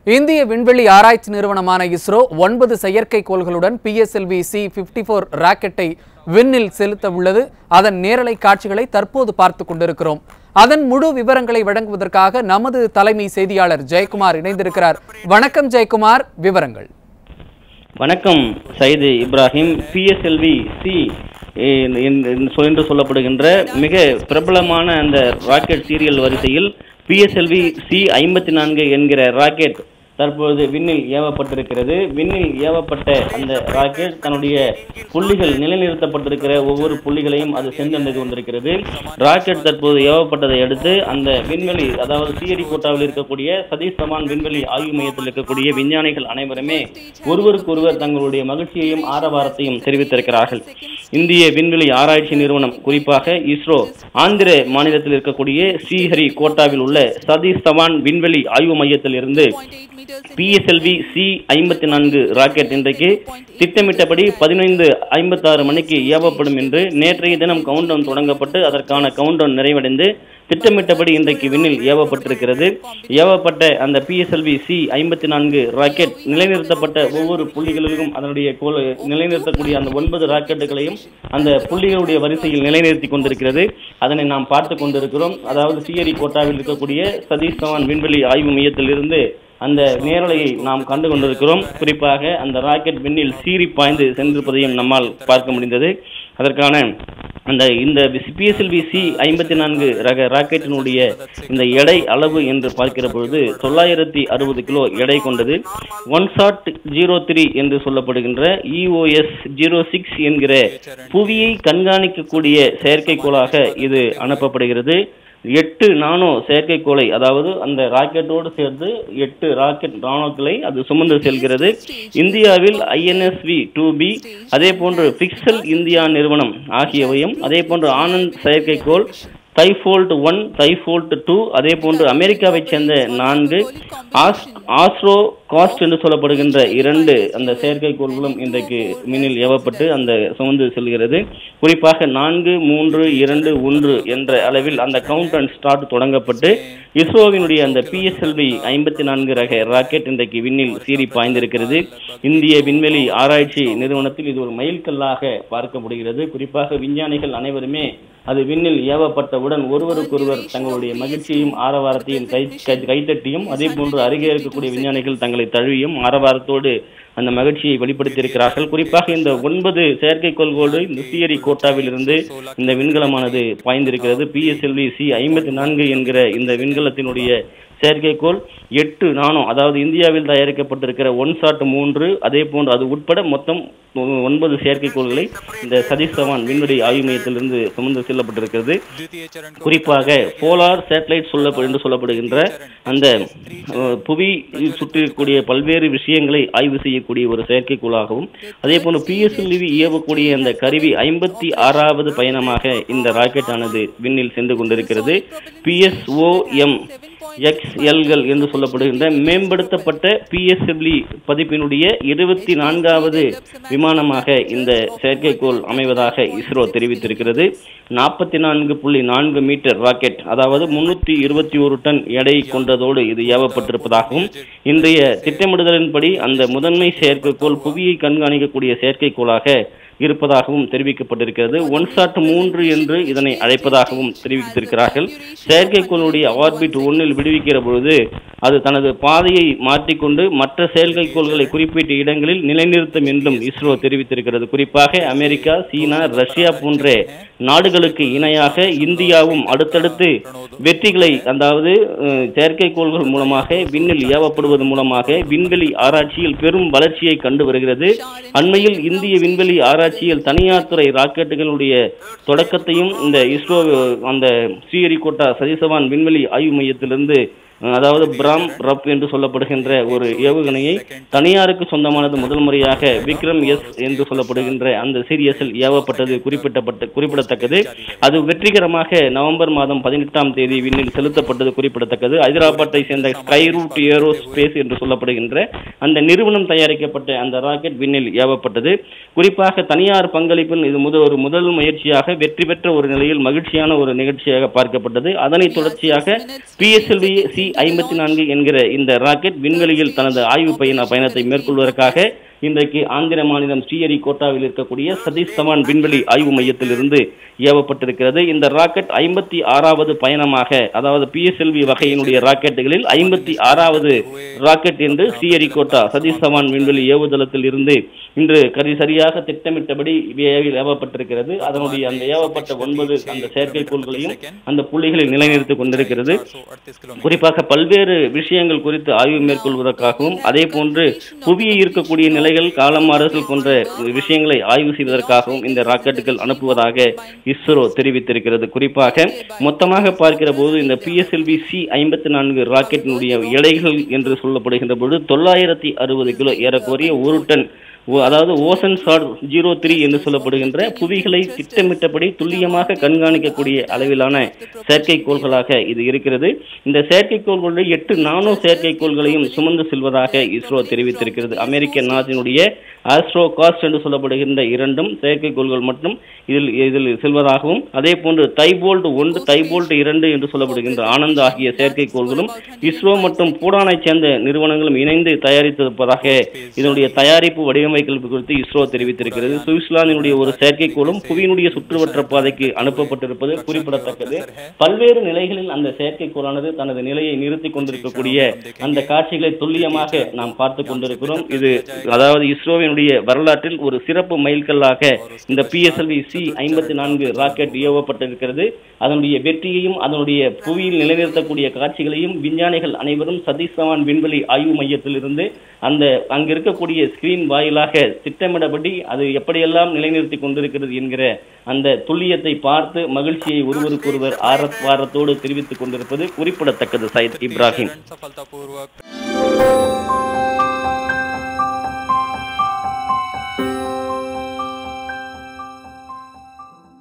இந்திய விண்வெளி ஆராய்ச்சி நிறுவனமான இஸ்ரோ ஒன்பது செயற்கைக்கோள்களுடன் பிஎஸ்எல்வி சி பிப்டி ஃபோர் ராக்கெட்டை விண்ணில் செலுத்த உள்ளது அதன் நேரலை காட்சிகளை தற்போது பார்த்து கொண்டிருக்கிறோம் அதன் முழு விவரங்களை வழங்குவதற்காக நமது தலைமை செய்தியாளர் ஜெயக்குமார் இணைந்திருக்கிறார் வணக்கம் ஜெயக்குமார் விவரங்கள் வணக்கம் சைது இப்ராஹிம் பிஎஸ்எல்வி சி என்று சொல்லப்படுகின்ற மிக பிரபலமான அந்த ராக்கெட் சீரியல் வரிசையில் பிஎஸ்எல்வி சி ஐம்பத்தி நான்கு என்கிற ராக்கெட் தற்பொழுது விண்ணில் ஏவப்பட்டிருக்கிறது விண்ணில் ஏவப்பட்ட அந்த ராக்கெட் தன்னுடைய புள்ளிகள் நிலைநிறுத்தப்பட்டிருக்கிற ஒவ்வொரு புள்ளிகளையும் அது சென்றடைந்து கொண்டிருக்கிறது ராக்கெட் தற்போது ஏவப்பட்டதை அடுத்து அந்த விண்வெளி அதாவது சியடி கோட்டாவில் இருக்கக்கூடிய சதீஷ் தவான் விண்வெளி ஆய்வு மையத்தில் இருக்கக்கூடிய விஞ்ஞானிகள் அனைவருமே ஒருவருக்கொருவர் தங்களுடைய மகிழ்ச்சியையும் ஆரவாரத்தையும் தெரிவித்திருக்கிறார்கள் இந்திய விண்வெளி ஆராய்ச்சி நிறுவனம் குறிப்பாக இஸ்ரோ ஆந்திர மாநிலத்தில் இருக்கக்கூடிய ஸ்ரீஹரி கோட்டாவில் உள்ள சதீஷ் தவான் விண்வெளி ஆய்வு மையத்தில் இருந்து பிஎஸ்எல்வி சி ஐம்பத்தி நான்கு ராக்கெட் இன்றைக்கு திட்டமிட்டபடி பதினைந்து ஐம்பத்தாறு மணிக்கு ஏவப்படும் என்று நேற்றைய தினம் கவுண்டவுன் தொடங்கப்பட்டு அதற்கான கவுண்டவுன் நிறைவடைந்து திட்டமிட்டபடி இன்றைக்கு விண்ணில் ஏவப்பட்டிருக்கிறது ஏவப்பட்ட அந்த பிஎஸ்எல்வி சி ஐம்பத்தி நான்கு ராக்கெட் நிலைநிறுத்தப்பட்ட ஒவ்வொரு புள்ளிகளிலும் அதனுடைய கோல் நிலைநிறுத்தக்கூடிய அந்த ஒன்பது ராக்கெட்டுகளையும் அந்த புள்ளிகளுடைய வரிசையில் நிலைநிறுத்தி கொண்டிருக்கிறது அதனை நாம் பார்த்து கொண்டிருக்கிறோம் அதாவது சியரி கோட்டாவில் இருக்கக்கூடிய சதீஷ் தவான் விண்வெளி ஆய்வு மையத்தில் இருந்து அந்த நேரலையை நாம் கண்டு கொண்டிருக்கிறோம் குறிப்பாக அந்த ராக்கெட் விண்ணில் சீறி பாய்ந்து சென்றிருப்பதையும் நம்மால் பார்க்க முடிந்தது அதற்கான அந்த இந்த பிஎஸ்எல்வி சி ஐம்பத்தி நான்கு ரக ராக்கெட்டினுடைய இந்த எடை அளவு என்று பார்க்கிற பொழுது தொள்ளாயிரத்தி அறுபது கிலோ எடை கொண்டது ஒன் ஷாட் ஜீரோ த்ரீ என்று சொல்லப்படுகின்ற இஓஎஸ் ஜீரோ சிக்ஸ் என்கிற புவியை கண்காணிக்கக்கூடிய செயற்கைக்கோளாக இது அனுப்பப்படுகிறது எட்டு நானோ செயற்கைக்கோளை அதாவது அந்த ராக்கெட்டோடு சேர்த்து எட்டு ராக்கெட் நானோக்களை அது சுமந்து செல்கிறது இந்தியாவில் ஐஎன்எஸ்வி டூ பி அதே போன்று பிக்சல் இந்தியா நிறுவனம் ஆகியவையும் அதே போன்று ஆனந்த் செயற்கைக்கோள் தைஃபோல்ட் ஒன் தைஃபோல்ட் டூ அதே போன்று அமெரிக்காவைச் சேர்ந்த நான்கு ஆஸ் ஆஸ்ட்ரோ காஸ்ட் என்று சொல்லப்படுகின்ற இரண்டு அந்த செயற்கைக்கோள்களும் இன்றைக்கு மின்னில் ஏவப்பட்டு அந்த சுமந்து செல்கிறது குறிப்பாக நான்கு மூன்று இரண்டு ஒன்று என்ற அளவில் அந்த கவுண்ட் அண்ட் ஸ்டார்ட் தொடங்கப்பட்டு இஸ்ரோவினுடைய அந்த பிஎஸ்எல்வி ஐம்பத்தி நான்கு ரக ராக்கெட் இன்றைக்கு விண்ணில் சீறி பாய்ந்திருக்கிறது இந்திய விண்வெளி ஆராய்ச்சி நிறுவனத்தில் இது ஒரு மைல்கல்லாக பார்க்கப்படுகிறது குறிப்பாக விஞ்ஞானிகள் அனைவருமே அது விண்ணில் ஏவப்பட்டவுடன் ஒருவருக்கொருவர் தங்களுடைய மகிழ்ச்சியையும் ஆரவாரத்தையும் கை கைத்தட்டியும் அதே போன்று அருகே இருக்கக்கூடிய விஞ்ஞானிகள் தங்களை தழுவியும் ஆரவாரத்தோடு அந்த மகிழ்ச்சியை வெளிப்படுத்தியிருக்கிறார்கள் குறிப்பாக இந்த ஒன்பது செயற்கைக்கோள்களோடு இந்த சியரி கோட்டாவில் இருந்து இந்த விண்கலமானது பாய்ந்திருக்கிறது பிஎஸ்எல்வி சி ஐம்பத்தி நான்கு என்கிற இந்த விண்கலத்தினுடைய செயற்கைக்கோள் எட்டு நானோ அதாவது இந்தியாவில் தயாரிக்கப்பட்டிருக்கிற ஒன் சாட் மூன்று அதே போன்று அது உட்பட மொத்தம் ஒன்பது செயற்கைக்கோள்களை இந்த சதீஷ் தவான் விண்வெளி ஆய்வு மையத்திலிருந்து சுமந்து செல்லப்பட்டிருக்கிறது குறிப்பாக போலார் சேட்டலைட் சொல்ல என்று சொல்லப்படுகின்ற அந்த புவி சுற்றிருக்கக்கூடிய பல்வேறு விஷயங்களை ஆய்வு செய்யக்கூடிய ஒரு செயற்கைக்கோளாகவும் அதே போன்று பிஎஸ்எல்வி ஏவக்கூடிய அந்த கருவி ஐம்பத்தி ஆறாவது பயணமாக இந்த ராக்கெட் ஆனது விண்ணில் சென்று கொண்டிருக்கிறது பிஎஸ்ஓஎம் எக்ஸ்எல்கள் என்று சொல்லப்படுகின்ற மேம்படுத்தப்பட்ட பிஎஸ்எல்வி பதிப்பினுடைய இருபத்தி நான்காவது விமானமாக இந்த செயற்கைக்கோள் அமைவதாக இஸ்ரோ தெரிவித்திருக்கிறது நாற்பத்தி நான்கு புள்ளி நான்கு மீட்டர் ராக்கெட் அதாவது முன்னூற்றி இருபத்தி ஒரு டன் எடை கொண்டதோடு இது ஏவப்பட்டிருப்பதாகவும் இன்றைய திட்டமிடுதலின்படி அந்த முதன்மை செயற்கைக்கோள் புவியை கண்காணிக்கக்கூடிய செயற்கைக்கோளாக இருப்பதாகவும் தெரிவிக்கப்பட்டிருக்கிறது ஒன் சாட் மூன்று என்று இதனை அழைப்பதாகவும் தெரிவித்திருக்கிறார்கள் செயற்கைக்கோளுடைய ஆர்பிட் ஒன்னில் விடுவிக்கிற பொழுது அது தனது பாதையை மாற்றிக்கொண்டு மற்ற செயற்கைக்கோள்களை குறிப்பிட்ட இடங்களில் நிலைநிறுத்தும் என்றும் இஸ்ரோ தெரிவித்திருக்கிறது குறிப்பாக அமெரிக்கா சீனா ரஷ்யா போன்ற நாடுகளுக்கு இணையாக இந்தியாவும் அடுத்தடுத்து வெற்றிகளை அதாவது செயற்கைக்கோள்கள் மூலமாக விண்ணில் ஏவப்படுவது மூலமாக விண்வெளி ஆராய்ச்சியில் பெரும் வளர்ச்சியை கண்டு வருகிறது அண்மையில் இந்திய விண்வெளி ஆராய்ச்சியில் தனியார் துறை ராக்கெட்டுகளுடைய தொடக்கத்தையும் இந்த இஸ்ரோ அந்த ஸ்ரீஹரிகோட்டா சதீசவான் விண்வெளி ஆய்வு மையத்திலிருந்து அதாவது பிராம் ரப் என்று சொல்லப்படுகின்ற ஒரு ஏவுகணையை தனியாருக்கு சொந்தமானது முதல் முறையாக விக்ரம் எஸ் என்று சொல்லப்படுகின்ற அந்த சீரியஸில் ஏவப்பட்டது குறிப்பிட்டப்பட்ட குறிப்பிடத்தக்கது அது வெற்றிகரமாக நவம்பர் மாதம் பதினெட்டாம் தேதி விண்ணில் செலுத்தப்பட்டது குறிப்பிடத்தக்கது ஹைதராபாத்தை சேர்ந்த ஸ்கை ரூட் ஏரோ ஸ்பேஸ் என்று சொல்லப்படுகின்ற அந்த நிறுவனம் தயாரிக்கப்பட்ட அந்த ராக்கெட் விண்ணில் ஏவப்பட்டது குறிப்பாக தனியார் பங்களிப்பில் இது முதல் ஒரு முதல் முயற்சியாக வெற்றி பெற்ற ஒரு நிலையில் மகிழ்ச்சியான ஒரு நிகழ்ச்சியாக பார்க்கப்பட்டது அதனைத் தொடர்ச்சியாக பிஎஸ்எல்வி சி ஐம்பத்தி நான்கு என்கிற இந்த ராக்கெட் விண்வெளியில் தனது ஆய்வு பயண பயணத்தை மேற்கொள்வதற்காக இன்றைக்கு ஆந்திர மாநிலம் ஸ்ரீஹரிகோட்டாவில் இருக்கக்கூடிய சதீஷ் தவான் விண்வெளி ஆய்வு மையத்திலிருந்து ஏவப்பட்டிருக்கிறது இந்த ராக்கெட் ஐம்பத்தி ஆறாவது பயணமாக அதாவது பிஎஸ்எல்வி வகையினுடைய ராக்கெட்டுகளில் ஐம்பத்தி ஆறாவது ராக்கெட் என்று ஸ்ரீஹரிகோட்டா சதீஷ் தவான் விண்வெளி ஏவுதளத்தில் இருந்து இன்று கரி சரியாக திட்டமிட்டபடி ஏவில் ஏவப்பட்டிருக்கிறது அதனுடைய அந்த ஏவப்பட்ட ஒன்பது அந்த செயற்கைக்கோள்களையும் அந்த புள்ளிகளில் நிலைநிறுத்திக் கொண்டிருக்கிறது குறிப்பாக பல்வேறு விஷயங்கள் குறித்து ஆய்வு மேற்கொள்வதற்காகவும் அதே போன்று புவியை இருக்கக்கூடிய நிலைகள் காலம் மாறுதல் போன்ற விஷயங்களை ஆய்வு செய்வதற்காகவும் இந்த ராக்கெட்டுகள் அனுப்புவதாக இஸ்ரோ தெரிவித்திருக்கிறது குறிப்பாக மொத்தமாக பார்க்கிற போது இந்த பிஎஸ்எல்வி சி ஐம்பத்தி நான்கு ராக்கெட்டினுடைய எடைகள் என்று சொல்லப்படுகின்ற பொழுது தொள்ளாயிரத்தி அறுபது கிலோ ஏறக்குறைய ஒரு டன் ஓ- அதாவது ஓசன் சாட் ஜீரோ த்ரீ என்று சொல்லப்படுகின்ற புவிகளை திட்டமிட்டபடி துல்லியமாக கண்காணிக்கக்கூடிய அளவிலான செயற்கைக்கோள்களாக இது இருக்கிறது இந்த செயற்கைக்கோள்களுடைய எட்டு நானோ செயற்கைக்கோள்களையும் சுமந்து செல்வதாக இஸ்ரோ தெரிவித்திருக்கிறது அமெரிக்க நாட்டினுடைய ஆஸ்ட்ரோ காஸ்ட் என்று சொல்லப்படுகின்ற இரண்டும் செயற்கைக்கோள்கள் மட்டும் இதில் இதில் செல்வதாகவும் அதே போன்று தைபோல்ட் ஒன்று தைபோல்ட் இரண்டு என்று சொல்லப்படுகின்ற ஆனந்த் ஆகிய செயற்கைக்கோள்களும் இஸ்ரோ மற்றும் பூடானைச் சேர்ந்த நிறுவனங்களும் இணைந்து தயாரித்திருப்பதாக இதனுடைய தயாரிப்பு வடிவமைப்பு குறித்து இஸ்ரோ தெரிவித்திருக்கிறது சுவிட்சர்லாந்தினுடைய ஒரு செயற்கைக்கோளும் புவியினுடைய சுற்றுவட்ட பாதைக்கு அனுப்பப்பட்டிருப்பது குறிப்பிடத்தக்கது பல்வேறு நிலைகளில் அந்த செயற்கைக்கோளானது தனது நிலையை நிறுத்திக் கொண்டிருக்கக்கூடிய அந்த காட்சிகளை துல்லியமாக நாம் பார்த்து கொண்டிருக்கிறோம் இது அதாவது இஸ்ரோவினுடைய வரலாற்றில் ஒரு சிறப்பு மைல்கல்லாக இந்த பிஎஸ்எல்வி சி ஐம்பத்தி நான்கு ராக்கெட் ஏவப்பட்டிருக்கிறது அதனுடைய வெற்றியையும் அதனுடைய புவியில் நிலைநிறுத்தக்கூடிய காட்சிகளையும் விஞ்ஞானிகள் அனைவரும் சதீஷ் தவான் விண்வெளி ஆய்வு மையத்திலிருந்து அந்த அங்கு இருக்கக்கூடிய ஸ்கிரீன் வாயிலாக திட்டமிடப்படி அது எப்படியெல்லாம் நிலைநிறுத்தி கொண்டிருக்கிறது என்கிற அந்த துல்லியத்தை பார்த்து மகிழ்ச்சியை ஒருவருக்கொருவர் ஆரத் வாரத்தோடு தெரிவித்துக் கொண்டிருப்பது குறிப்பிடத்தக்கது சையத் இப்ராஹிம் सफलतापूर्वक